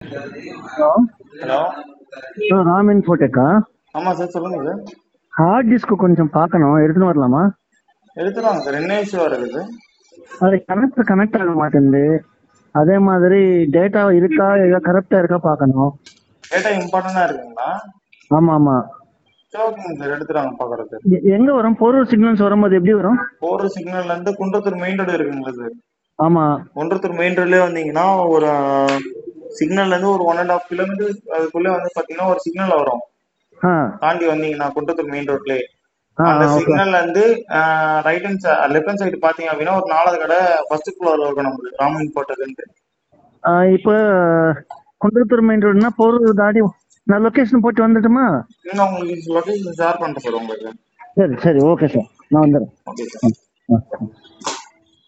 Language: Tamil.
ஹலோ ஹலோ சார் ராம் இன்ஃபோடெக்கா ஆமாம் சார் சொல்லுங்கள் சார் ஹார்ட் டிஸ்க் கொஞ்சம் பார்க்கணும் எடுத்துன்னு வரலாமா எடுத்துருவாங்க சார் என்ன இஷ்யூவாக இருக்குது அது கனெக்ட் கனெக்ட் ஆக மாட்டேங்குது அதே மாதிரி டேட்டா இருக்கா ஏதோ கரெக்டாக இருக்கா பார்க்கணும் டேட்டா இம்பார்ட்டண்டாக இருக்குங்களா ஆமாம் ஆமாம் சரி ஓகேங்க சார் எடுத்துருவாங்க பார்க்குறேன் சார் எ- எங்க வரும் போரூர் சிக்னல்ஸ் வரும்போது எப்படி வரும் போகிற சிக்னல்லேருந்து குன்றத்தூர் மெயின் ரோடு இருக்குங்களா சார் ஆமா குன்றத்தூர் மெயின் ரோட்லேயே வந்தீங்கன்னா ஒரு சிக்னல்லேருந்து ஒரு ஒன் அண்ட் ஆஃப் கிலோமீட்டர் அதுக்குள்ளே வந்து பார்த்தீங்கன்னா ஒரு சிக்னல் வரும் ஆ தாண்டி வந்தீங்கன்னா குன்றத்தூர் மெயின் ரோட்லேயே ஆ அந்த ஓகே சிக்னல்ல இருந்து right hand left hand side பாத்தீங்க அப்படின்னா ஒரு நாலாவது கடை ஃபர்ஸ்ட் ஃப்ளோர்ல இருக்கும் நம்மளுக்கு ராமன் போட்டதுன்ட்டு இப்போ குன்றத்தூர் மெயின் ரோடுனா போரூர் தாண்டி நான் லொக்கேஷன் போட்டு வந்துட்டுமா நீங்க உங்களுக்கு லொகேஷன் ஷேர் பண்ணிட்டு சார் உங்களுக்கு சரி சரி ஓகே சார் நான் வந்துடுறேன் ஓகே சார் ஆ ஆ